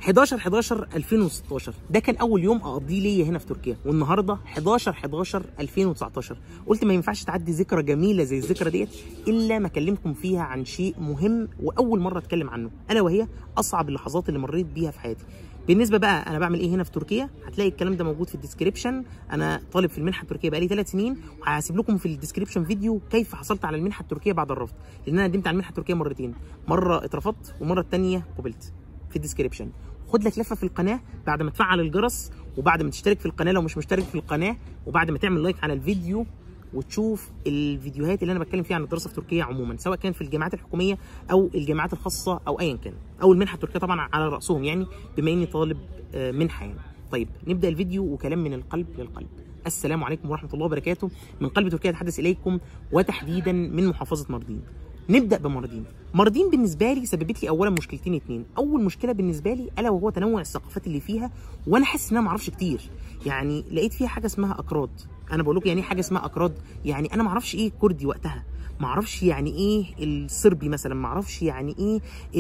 11 11 2016 ده كان اول يوم اقضيه ليا هنا في تركيا والنهارده 11 11 2019 قلت ما ينفعش تعدي ذكرى جميله زي الذكرى ديت الا ما اكلمكم فيها عن شيء مهم واول مره اتكلم عنه الا وهي اصعب اللحظات اللي مريت بيها في حياتي بالنسبه بقى انا بعمل ايه هنا في تركيا هتلاقي الكلام ده موجود في الديسكريبشن انا طالب في المنحه التركيه بقالي ثلاث سنين وهسيب لكم في الديسكريبشن فيديو كيف حصلت على المنحه التركيه بعد الرفض لان انا قدمت على المنحه التركيه مرتين مره اترفضت والمره الثانيه قبلت في الديسكريبشن خد لك لفه في القناه بعد ما تفعل الجرس وبعد ما تشترك في القناه لو مش مشترك في القناه وبعد ما تعمل لايك على الفيديو وتشوف الفيديوهات اللي انا بتكلم فيها عن الدراسه في تركيا عموما سواء كان في الجامعات الحكوميه او الجامعات الخاصه او ايا كان او المنحه التركيه طبعا على راسهم يعني بما اني طالب آه، منحه يعني طيب نبدا الفيديو وكلام من القلب للقلب السلام عليكم ورحمه الله وبركاته من قلب تركيا اتحدث اليكم وتحديدا من محافظه ماردين نبدا بماردين ماردين بالنسبه لي سببت لي اولا مشكلتين اتنين اول مشكله بالنسبه لي الا وهو تنوع الثقافات اللي فيها وانا حاسس ان انا ما اعرفش كتير يعني لقيت فيها حاجه اسمها اكراد انا بقول لكم يعني ايه حاجه اسمها اكراد يعني انا ما اعرفش ايه كردي وقتها ما اعرفش يعني ايه الصربي مثلا ما اعرفش يعني ايه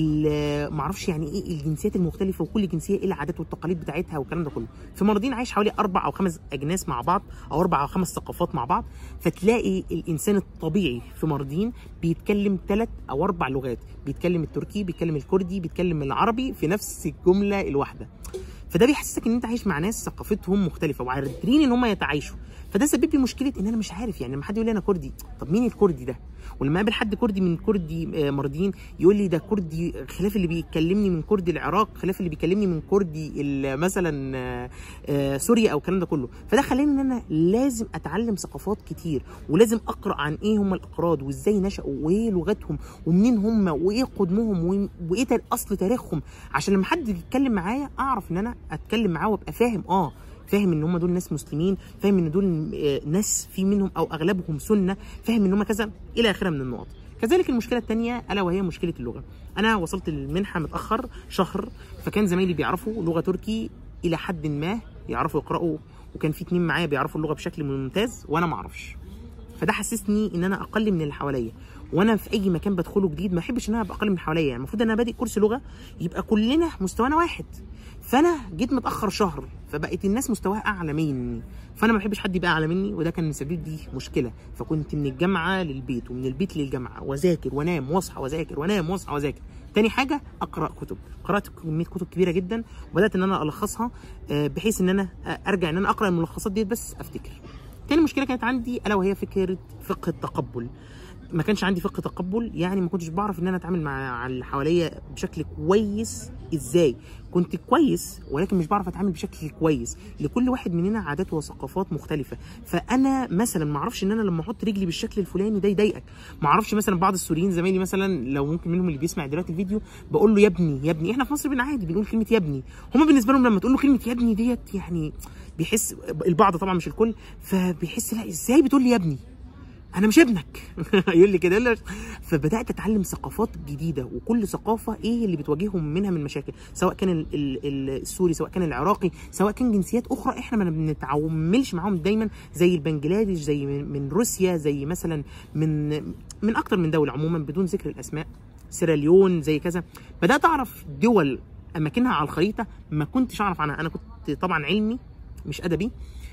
ال- ما اعرفش يعني ايه الجنسيات المختلفه وكل جنسيه ايه العادات والتقاليد بتاعتها والكلام ده كله في ماردين عايش حوالي اربع او خمس اجناس مع بعض او اربع او خمس ثقافات مع بعض فتلاقي الانسان الطبيعي في ماردين بيتكلم ثلاث او اربع لغات بيتكلم التركي بيتكلم الكردي بيتكلم العربي في نفس الجمله الواحده فده بيحسسك ان انت عايش مع ناس ثقافتهم مختلفه وعارفين ان هم يتعايشوا فده سبب لي مشكله ان انا مش عارف يعني لما حد يقول لي انا كردي طب مين الكردي ده ولما اقابل حد كردي من كردي آه، ماردين يقول لي ده كردي خلاف اللي بيكلمني من كردي العراق خلاف اللي بيكلمني من كردي ال- مثلا آه، آه، سوريا او الكلام ده كله فده خلاني ان انا لازم اتعلم ثقافات كتير ولازم اقرا عن ايه هم الاقراض وازاي نشأوا وايه لغتهم ومنين هم وايه قدمهم وإيه- وايه تا- اصل تاريخهم عشان لما حد يتكلم معايا اعرف ان انا اتكلم معاه وابقى فاهم اه فاهم ان هم دول ناس مسلمين فاهم ان دول آه، ناس في منهم او اغلبهم سنه فاهم ان هم كذا الى اخره من النقط كذلك المشكله الثانيه الا وهي مشكله اللغه انا وصلت المنحه متاخر شهر فكان زمايلي بيعرفوا لغه تركي الى حد ما يعرفوا يقراوا وكان في اتنين معايا بيعرفوا اللغه بشكل ممتاز وانا ما اعرفش فده حسسني ان انا اقل من اللي حواليا وانا في اي مكان بدخله جديد ما احبش ان انا ابقى اقل من اللي حواليا يعني المفروض ان انا بادئ كورس لغه يبقى كلنا مستوانا واحد فانا جيت متاخر شهر فبقت الناس مستواها اعلى مني فانا ما بحبش حد يبقى اعلى مني وده كان مسبب لي مشكله فكنت من الجامعه للبيت ومن البيت للجامعه واذاكر وانام واصحى واذاكر وانام واصحى واذاكر تاني حاجه اقرا كتب قرات كميه كتب كبيره جدا وبدات ان انا الخصها آه، بحيث ان انا آه، ارجع ان انا اقرا الملخصات ديت بس افتكر تاني مشكله كانت عندي الا وهي فكره فقه التقبل ما كانش عندي فقه تقبل يعني ما كنتش بعرف ان انا اتعامل مع اللي حواليا بشكل كويس ازاي كنت كويس ولكن مش بعرف اتعامل بشكل كويس لكل واحد مننا عادات وثقافات مختلفه فانا مثلا ما اعرفش ان انا لما احط رجلي بالشكل الفلاني ده يضايقك ما اعرفش مثلا بعض السوريين زمايلي مثلا لو ممكن منهم اللي بيسمع دلوقتي الفيديو بقول له يا ابني يا ابني احنا في مصر عادي بنقول كلمه يا ابني هم بالنسبه لهم لما تقول له كلمه يا ابني ديت يعني بيحس البعض طبعا مش الكل فبيحس لا ازاي بتقول لي يا ابني انا مش ابنك يقول لي كده يقول لي فبدات اتعلم ثقافات جديده وكل ثقافه ايه اللي بتواجههم منها من مشاكل سواء كان ال- ال- ال- السوري سواء كان العراقي سواء كان جنسيات اخرى احنا ما بنتعاملش معاهم دايما زي البنجلاديش زي من, من روسيا زي مثلا من من اكتر من دوله عموما بدون ذكر الاسماء سيراليون زي كذا بدات اعرف دول اماكنها على الخريطه ما كنتش اعرف عنها انا كنت طبعا علمي مش ادبي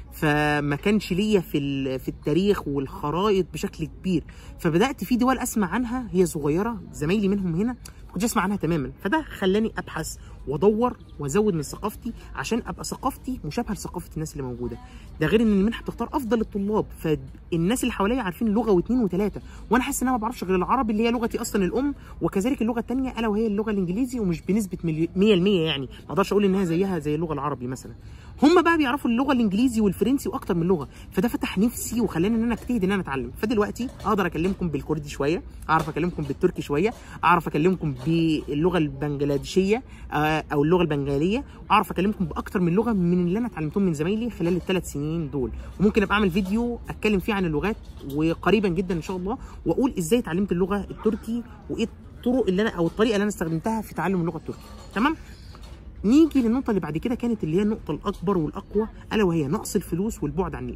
فما كانش ليا في ال- في التاريخ والخرائط بشكل كبير فبدات في دول اسمع عنها هي صغيره زمايلي منهم هنا ما كنتش اسمع عنها تماما فده خلاني ابحث وادور وازود من ثقافتي عشان ابقى ثقافتي مشابهه لثقافه الناس اللي موجوده ده غير ان المنحه بتختار افضل الطلاب فالناس اللي حواليا عارفين لغه واثنين وثلاثه وانا حاسس ان انا ما بعرفش غير العربي اللي هي لغتي اصلا الام وكذلك اللغه الثانيه الا وهي اللغه الانجليزي ومش بنسبه ملي- 100% يعني ما اقدرش اقول انها زيها زي اللغه العربي مثلا هم بقى بيعرفوا اللغه الانجليزي والفرنسي واكتر من لغه فده فتح نفسي وخلاني ان انا اجتهد ان انا اتعلم فدلوقتي اقدر اكلمكم بالكردي شويه اعرف اكلمكم بالتركي شويه اعرف اكلمكم باللغه البنجلاديشيه آه، او اللغه البنغاليه اعرف اكلمكم باكتر من لغه من اللي انا اتعلمتهم من زمايلي خلال الثلاث سنين دول وممكن ابقى اعمل فيديو اتكلم فيه عن اللغات وقريبا جدا ان شاء الله واقول ازاي اتعلمت اللغه التركي وايه الطرق اللي انا او الطريقه اللي انا استخدمتها في تعلم اللغه التركيه تمام نيجي للنقطه اللي بعد كده كانت اللي هي النقطه الاكبر والاقوى الا وهي نقص الفلوس والبعد عن الاهل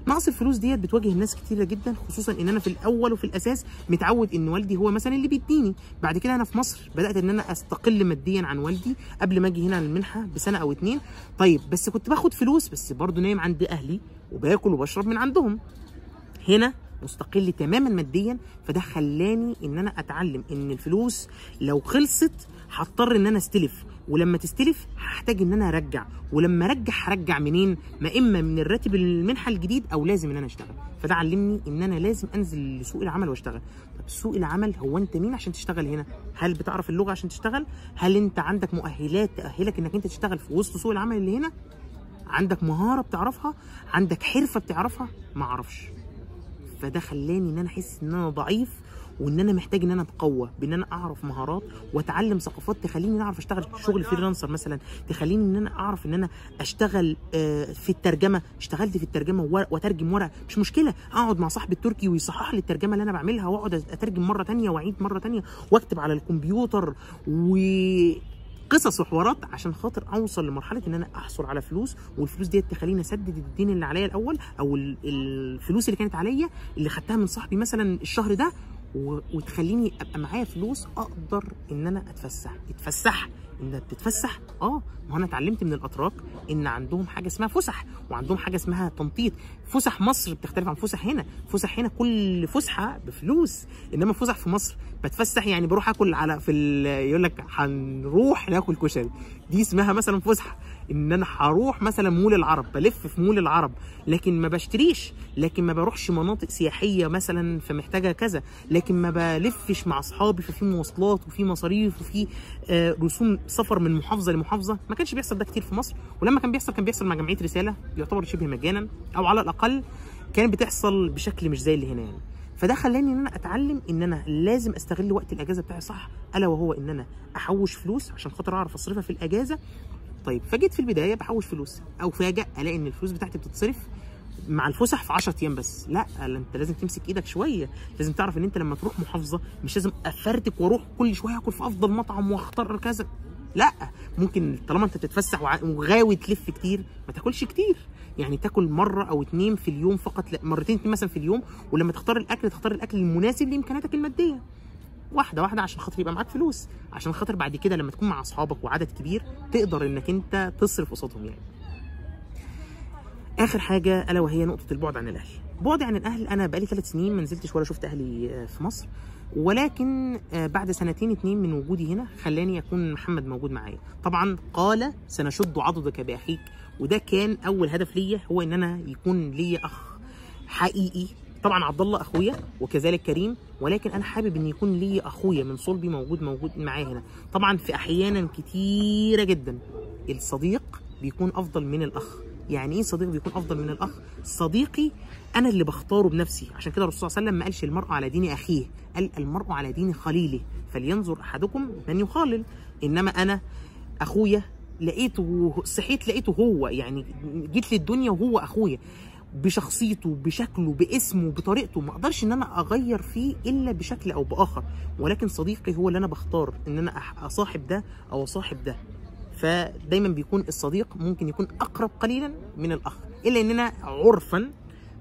نقص الفلوس ديت بتواجه الناس كتيره جدا خصوصا ان انا في الاول وفي الاساس متعود ان والدي هو مثلا اللي بيديني بعد كده انا في مصر بدات ان انا استقل ماديا عن والدي قبل ما اجي هنا المنحه بسنه او اتنين طيب بس كنت باخد فلوس بس برضه نايم عند اهلي وباكل وبشرب من عندهم هنا مستقل تماما ماديا فده خلاني ان انا اتعلم ان الفلوس لو خلصت هضطر ان انا استلف ولما تستلف هحتاج ان انا ارجع ولما ارجع هرجع منين ما اما من الراتب المنحه الجديد او لازم ان انا اشتغل فده علمني ان انا لازم انزل لسوق العمل واشتغل طب سوق العمل هو انت مين عشان تشتغل هنا هل بتعرف اللغه عشان تشتغل هل انت عندك مؤهلات تاهلك انك انت تشتغل في وسط سوق العمل اللي هنا عندك مهاره بتعرفها عندك حرفه بتعرفها ما اعرفش فده خلاني ان انا احس ان انا ضعيف وان انا محتاج ان انا اتقوى بان انا اعرف مهارات واتعلم ثقافات تخليني ان اعرف اشتغل شغل فريلانسر مثلا تخليني ان انا اعرف ان انا اشتغل آه، في الترجمه اشتغلت في الترجمه وورق- واترجم ورق مش مشكله اقعد مع صاحبي التركي ويصحح لي الترجمه اللي انا بعملها واقعد اترجم مره تانية واعيد مره تانية واكتب على الكمبيوتر و قصص وحوارات عشان خاطر اوصل لمرحله ان انا احصل على فلوس والفلوس ديت تخليني اسدد الدين اللي عليا الاول او ال- الفلوس اللي كانت عليا اللي خدتها من صاحبي مثلا الشهر ده و- وتخليني ابقى معايا فلوس اقدر ان انا اتفسح تتفسح انك بتتفسح اه ما هو انا اتعلمت من الاتراك ان عندهم حاجه اسمها فسح وعندهم حاجه اسمها تنطيط فسح مصر بتختلف عن فسح هنا فسح هنا كل فسحه بفلوس انما فسح في مصر بتفسح يعني بروح اكل على في ال- يقول لك هنروح ناكل كشري دي اسمها مثلا فسحه ان انا هروح مثلا مول العرب بلف في مول العرب لكن ما بشتريش لكن ما بروحش مناطق سياحيه مثلا فمحتاجه كذا لكن ما بلفش مع اصحابي ففي مواصلات وفي مصاريف وفي آه، رسوم سفر من محافظه لمحافظه ما كانش بيحصل ده كتير في مصر ولما كان بيحصل كان بيحصل مع جمعيه رساله يعتبر شبه مجانا او على الاقل كانت بتحصل بشكل مش زي اللي هنا يعني فده خلاني ان انا اتعلم ان انا لازم استغل وقت الاجازه بتاعي صح الا وهو ان انا احوش فلوس عشان خاطر اعرف اصرفها في الاجازه طيب فجيت في البدايه بحوش فلوس او فاجئ الاقي ان الفلوس بتاعتي بتتصرف مع الفسح في 10 ايام بس لا لا، انت لازم تمسك ايدك شويه لازم تعرف ان انت لما تروح محافظه مش لازم افرتك واروح كل شويه اكل في افضل مطعم واختار كذا لا ممكن طالما انت بتتفسح وع- وغاوي تلف كتير ما تاكلش كتير يعني تاكل مره او اتنين في اليوم فقط لا مرتين اتنين مثلا في اليوم ولما تختار الاكل تختار الاكل المناسب لامكانياتك الماديه واحده واحده عشان خاطر يبقى معاك فلوس عشان خاطر بعد كده لما تكون مع اصحابك وعدد كبير تقدر انك انت تصرف قصادهم يعني اخر حاجه الا وهي نقطه البعد عن الاهل بعد عن الاهل انا بقالي ثلاث سنين ما نزلتش ولا شفت اهلي آه، في مصر ولكن آه، بعد سنتين اتنين من وجودي هنا خلاني اكون محمد موجود معايا طبعا قال سنشد عضدك باخيك وده كان اول هدف ليا هو ان انا يكون ليا اخ حقيقي طبعا عبد الله اخويا وكذلك كريم ولكن انا حابب ان يكون لي اخويا من صلبي موجود موجود معايا هنا طبعا في احيانا كتيره جدا الصديق بيكون افضل من الاخ يعني ايه صديق بيكون افضل من الاخ صديقي انا اللي بختاره بنفسي عشان كده الرسول صلى الله عليه وسلم ما قالش المرء على دين اخيه قال المرء على دين خليله فلينظر احدكم من يخالل انما انا اخويا لقيته صحيت لقيته هو يعني جيت للدنيا وهو اخويا بشخصيته بشكله باسمه بطريقته ما اقدرش ان انا اغير فيه الا بشكل او باخر ولكن صديقي هو اللي انا بختار ان انا أح- اصاحب ده او اصاحب ده فدايما بيكون الصديق ممكن يكون اقرب قليلا من الاخ الا اننا عرفا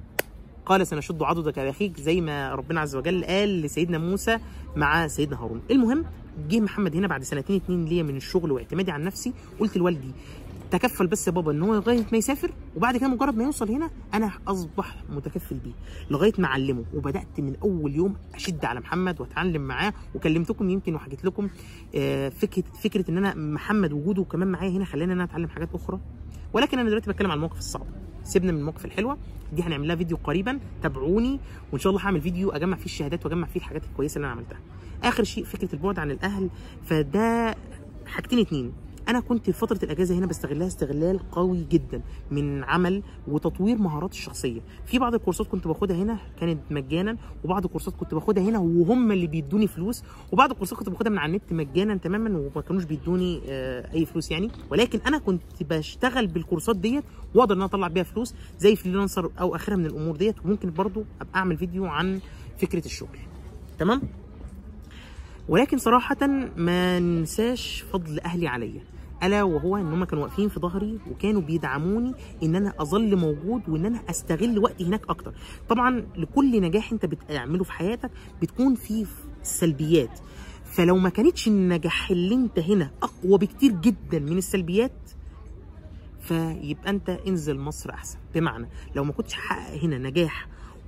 قال سنشد عضدك يا اخيك زي ما ربنا عز وجل قال لسيدنا موسى مع سيدنا هارون المهم جه محمد هنا بعد سنتين اتنين ليا من الشغل واعتمادي على نفسي قلت لوالدي تكفل بس يا بابا ان هو لغايه ما يسافر وبعد كده مجرد ما يوصل هنا انا اصبح متكفل بيه لغايه ما اعلمه وبدات من اول يوم اشد على محمد واتعلم معاه وكلمتكم يمكن وحكيت لكم آه، فكره فكره ان انا محمد وجوده كمان معايا هنا خلاني ان انا اتعلم حاجات اخرى ولكن انا دلوقتي بتكلم عن المواقف الصعبه سيبنا من المواقف الحلوه دي هنعمل لها فيديو قريبا تابعوني وان شاء الله هعمل فيديو اجمع فيه الشهادات واجمع فيه الحاجات الكويسه اللي انا عملتها اخر شيء فكره البعد عن الاهل فده حاجتين اتنين انا كنت في فتره الاجازه هنا بستغلها استغلال قوي جدا من عمل وتطوير مهاراتي الشخصيه في بعض الكورسات كنت باخدها هنا كانت مجانا وبعض الكورسات كنت باخدها هنا وهم اللي بيدوني فلوس وبعض الكورسات كنت باخدها من على النت مجانا تماما وما كانوش بيدوني آه، اي فلوس يعني ولكن انا كنت بشتغل بالكورسات ديت واقدر ان انا اطلع بيها فلوس زي فريلانسر او اخرها من الامور ديت وممكن برضو ابقى اعمل فيديو عن فكره الشغل تمام ولكن صراحة ما ننساش فضل أهلي عليا الا وهو ان هم كانوا واقفين في ظهري وكانوا بيدعموني ان انا اظل موجود وان انا استغل وقتي هناك اكتر طبعا لكل نجاح انت بتعمله في حياتك بتكون فيه سلبيات فلو ما كانتش النجاح اللي انت هنا اقوى بكتير جدا من السلبيات فيبقى انت انزل مصر احسن بمعنى لو ما كنتش حقق هنا نجاح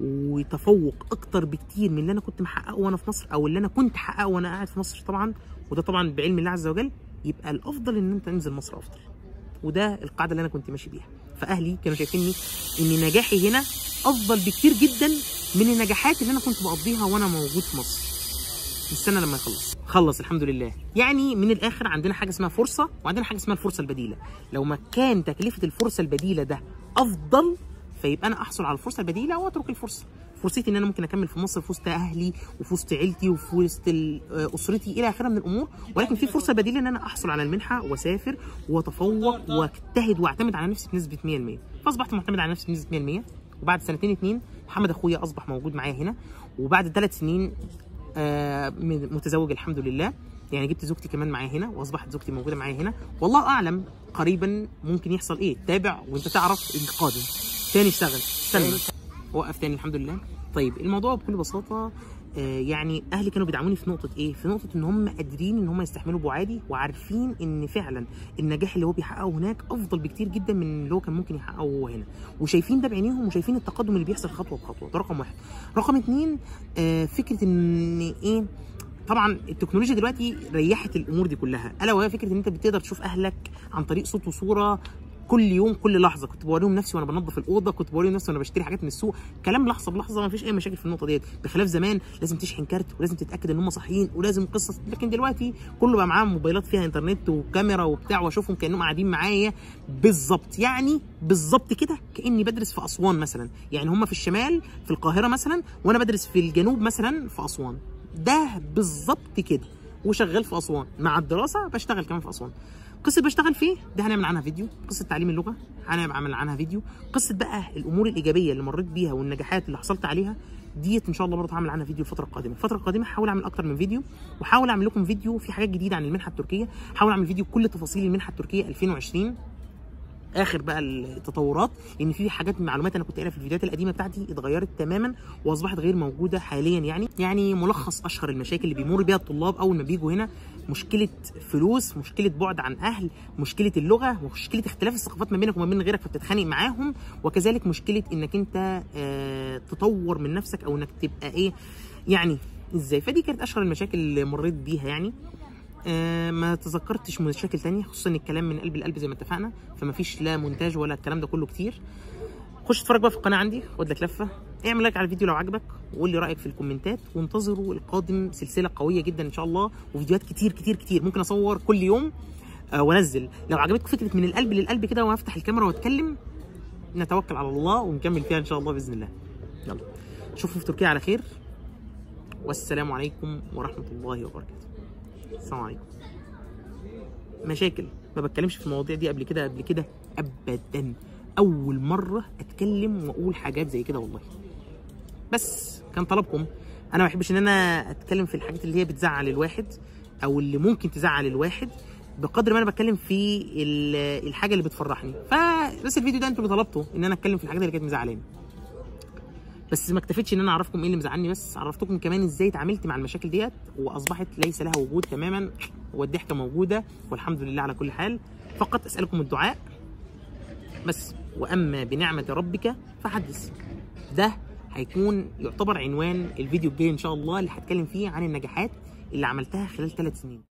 وتفوق اكتر بكتير من اللي انا كنت محققه وانا في مصر او اللي انا كنت حققه وانا قاعد في مصر طبعا وده طبعا بعلم الله عز وجل يبقى الافضل ان انت تنزل مصر افضل وده القاعده اللي انا كنت ماشي بيها فاهلي كانوا شايفيني ان نجاحي هنا افضل بكتير جدا من النجاحات اللي انا كنت بقضيها وانا موجود في مصر نستنى لما يخلص خلص الحمد لله يعني من الاخر عندنا حاجه اسمها فرصه وعندنا حاجه اسمها الفرصه البديله لو ما كان تكلفه الفرصه البديله ده افضل فيبقى انا احصل على الفرصه البديله واترك الفرصه فرصتي ان انا ممكن اكمل في مصر في وسط اهلي وفي وسط عيلتي وفي وسط ال- آه، اسرتي الى اخره من الامور ولكن في فرصه بديله ان انا احصل على المنحه واسافر واتفوق واجتهد واعتمد على نفسي بنسبه 100% فاصبحت معتمد على نفسي بنسبه 100% وبعد سنتين اتنين محمد اخويا اصبح موجود معايا هنا وبعد ثلاث سنين آه، من- متزوج الحمد لله يعني جبت زوجتي كمان معايا هنا واصبحت زوجتي موجوده معايا هنا والله اعلم قريبا ممكن يحصل ايه تابع وانت تعرف القادم تاني اشتغل استنى وقف تاني الحمد لله طيب الموضوع بكل بساطه آه، يعني اهلي كانوا بيدعموني في نقطه ايه في نقطه ان هم قادرين ان هم يستحملوا بعادي وعارفين ان فعلا النجاح اللي هو بيحققه هناك افضل بكتير جدا من اللي هو كان ممكن يحققه هو هنا وشايفين ده بعينيهم وشايفين التقدم اللي بيحصل خطوه بخطوه ده رقم واحد رقم اتنين آه، فكره ان ايه طبعا التكنولوجيا دلوقتي ريحت الامور دي كلها الا وهي فكره ان انت بتقدر تشوف اهلك عن طريق صوت وصوره كل يوم كل لحظه كنت بوريهم نفسي وانا بنظف الاوضه كنت بوريهم نفسي وانا بشتري حاجات من السوق كلام لحظه بلحظه ما فيش اي مشاكل في النقطه ديت بخلاف زمان لازم تشحن كارت ولازم تتاكد ان هم صحيين ولازم قصه لكن دلوقتي كله بقى معاه موبايلات فيها انترنت وكاميرا وبتاع واشوفهم كانهم قاعدين معايا بالظبط يعني بالظبط كده كاني بدرس في اسوان مثلا يعني هم في الشمال في القاهره مثلا وانا بدرس في الجنوب مثلا في اسوان ده بالظبط كده وشغال في اسوان مع الدراسه بشتغل كمان في اسوان قصه بشتغل فيه ده هنعمل عنها فيديو قصه تعليم اللغه هنعمل عنها فيديو قصه بقى الامور الايجابيه اللي مريت بيها والنجاحات اللي حصلت عليها ديت ان شاء الله برضه هعمل عنها فيديو الفتره القادمه الفتره القادمه هحاول اعمل اكتر من فيديو وهحاول اعمل لكم فيديو في حاجات جديده عن المنحه التركيه هحاول اعمل فيديو كل تفاصيل المنحه التركيه 2020 اخر بقى التطورات لان في حاجات من معلومات انا كنت قايلها في الفيديوهات القديمه بتاعتي اتغيرت تماما واصبحت غير موجوده حاليا يعني يعني ملخص اشهر المشاكل اللي بيمر بيها الطلاب اول ما بيجوا هنا مشكله فلوس مشكله بعد عن اهل مشكله اللغه مشكله اختلاف الثقافات ما بينك وما بين غيرك فبتتخانق معاهم وكذلك مشكله انك انت آه تطور من نفسك او انك تبقى ايه يعني ازاي فدي كانت اشهر المشاكل اللي مريت بيها يعني آه ما تذكرتش مشاكل تانية خصوصا الكلام من قلب القلب زي ما اتفقنا فما فيش لا مونتاج ولا الكلام ده كله كتير خش اتفرج بقى في القناه عندي خد لك لفه اعمل لايك على الفيديو لو عجبك وقول لي رايك في الكومنتات وانتظروا القادم سلسله قويه جدا ان شاء الله وفيديوهات كتير كتير كتير ممكن اصور كل يوم آه وانزل لو عجبتكم فكره من القلب للقلب كده وافتح الكاميرا واتكلم نتوكل على الله ونكمل فيها ان شاء الله باذن الله يلا اشوفكم في تركيا على خير والسلام عليكم ورحمه الله وبركاته السلام عليكم مشاكل ما بتكلمش في المواضيع دي قبل كده قبل كده ابدا اول مره اتكلم واقول حاجات زي كده والله بس كان طلبكم انا ما بحبش ان انا اتكلم في الحاجات اللي هي بتزعل الواحد او اللي ممكن تزعل الواحد بقدر ما انا بتكلم في ال- الحاجه اللي بتفرحني فبس الفيديو ده انتوا اللي طلبتوا ان انا اتكلم في الحاجات اللي كانت مزعلاني بس ما اكتفيتش ان انا اعرفكم ايه اللي مزعلني بس عرفتكم كمان ازاي اتعاملت مع المشاكل ديت واصبحت ليس لها وجود تماما والضحكه موجوده والحمد لله على كل حال فقط اسالكم الدعاء بس واما بنعمه ربك فحدث ده هيكون يعتبر عنوان الفيديو الجاي ان شاء الله اللي هتكلم فيه عن النجاحات اللي عملتها خلال ثلاث سنين